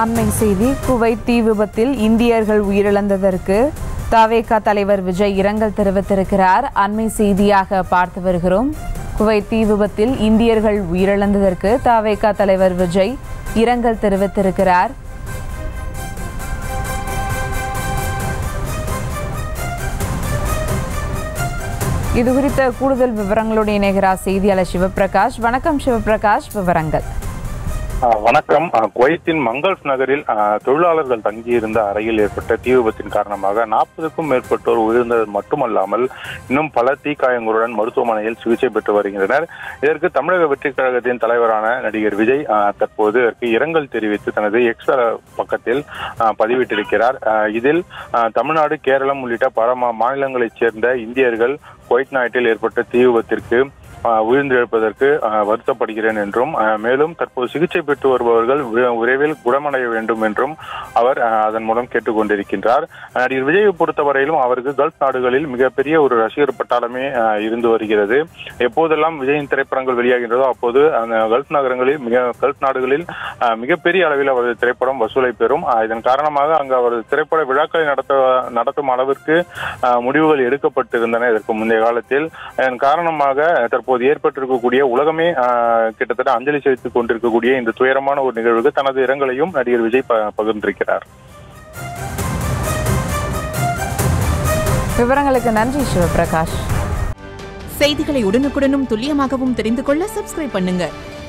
அண்மை செய்தி குவைத் தீ விபத்தில் இந்தியர்கள் உயிரிழந்ததற்கு தவேகா தலைவர் விஜய் இரங்கல் தெரிவித்திருக்கிறார் அண்மை செய்தியாக பார்த்து வருகிறோம் குவைத் தீ விபத்தில் இந்தியர்கள் உயிரிழந்ததற்கு தவேகா தலைவர் விஜய் இரங்கல் தெரிவித்திருக்கிறார் இது குறித்த கூடுதல் விவரங்களோடு இணைகிறார் செய்தியாளர் சிவபிரகாஷ் வணக்கம் சிவபிரகாஷ் விவரங்கள் ஆ, வணக்கம் ஆ, குவைத்தின் மங்கல்ஃப் நகரில் ஆ, தொழிலாளர்கள் தங்கியிருந்த அறையில் ஏற்பட்ட தீ விபத்தின் காரணமாக நாற்பதுக்கும் மேற்பட்டோர் உயிர்ந்தது மட்டுமல்லாமல் இன்னும் பல தீக்காயங்களுடன் மருத்துவமனையில் சிகிச்சை பெற்று வருகின்றனர் இதற்கு தமிழக வெற்றிக் கழகத்தின் தலைவரான நடிகர் விஜய் ஆ, தற்போது இதற்கு இரங்கல் தெரிவித்து தனது எக்ஸ் பக்கத்தில் ஆ, பதிவிட்டிருக்கிறார் ஆ, இதில் ஆ, தமிழ்நாடு கேரளம் உள்ளிட்ட பல மா- மாநிலங்களைச் சேர்ந்த இந்தியர்கள் குவைத் நாட்டில் ஏற்பட்ட தீ விபத்திற்கு ஆஹ் உயிர்ந்திழப்பதற்கு ஆஹ் வருத்தப்படுகிறேன் என்றும் ஆஹ் மேலும் தற்போது சிகிச்சை பெற்று வருபவர்கள் வி- விரைவில் குணமடைய வேண்டும் என்றும் அவர் ஆஹ் அதன் மூலம் கேட்டுக்கொண்டிருக்கின்றார் நடிகர் விஜயை பொறுத்தவரையிலும் அவருக்கு கல்ஃப் நாடுகளில் மிகப்பெரிய ஒரு ரசிகர் பட்டாளமே ஆஹ் இருந்து வருகிறது எப்போதெல்லாம் விஜயின் திரைப்படங்கள் வெளியாகின்றதோ அப்போது அந்த கல்ஃப் நகரங்களில் மிக கல்ஃப் நாடுகளில் ஆஹ் மிகப்பெரிய அளவில் அவரது திரைப்படம் வசூலை பெறும் ஆஹ் இதன் காரணமாக அங்கு அவரது திரைப்பட விழாக்களை நடத்த நடத்தும் அளவிற்கு ஆஹ் முடிவுகள் எடுக்கப்பட்டிருந்தன இதற்கு முந்தைய காலத்தில் இதன் காரணமாக தற்போது ஏற்பட்டிருக்கக்கூடிய உலகமே ஆஹ், கிட்டத்தட்ட அஞ்சலி செலுத்திக் கொண்டிருக்கக்கூடிய இந்த துயரமான ஒரு நிகழ்வுக்கு தனது இரங்கலையும் நடிகர் விஜய் ப- பகிர்ந்திருக்கிறார் விவரங்களுக்கு நன்றி சிவபிரகாஷ் செய்திகளை உடனுக்குடனும் துல்லியமாகவும் தெரிந்து கொள்ள சப்ஸ்கிரைப் பண்ணுங்க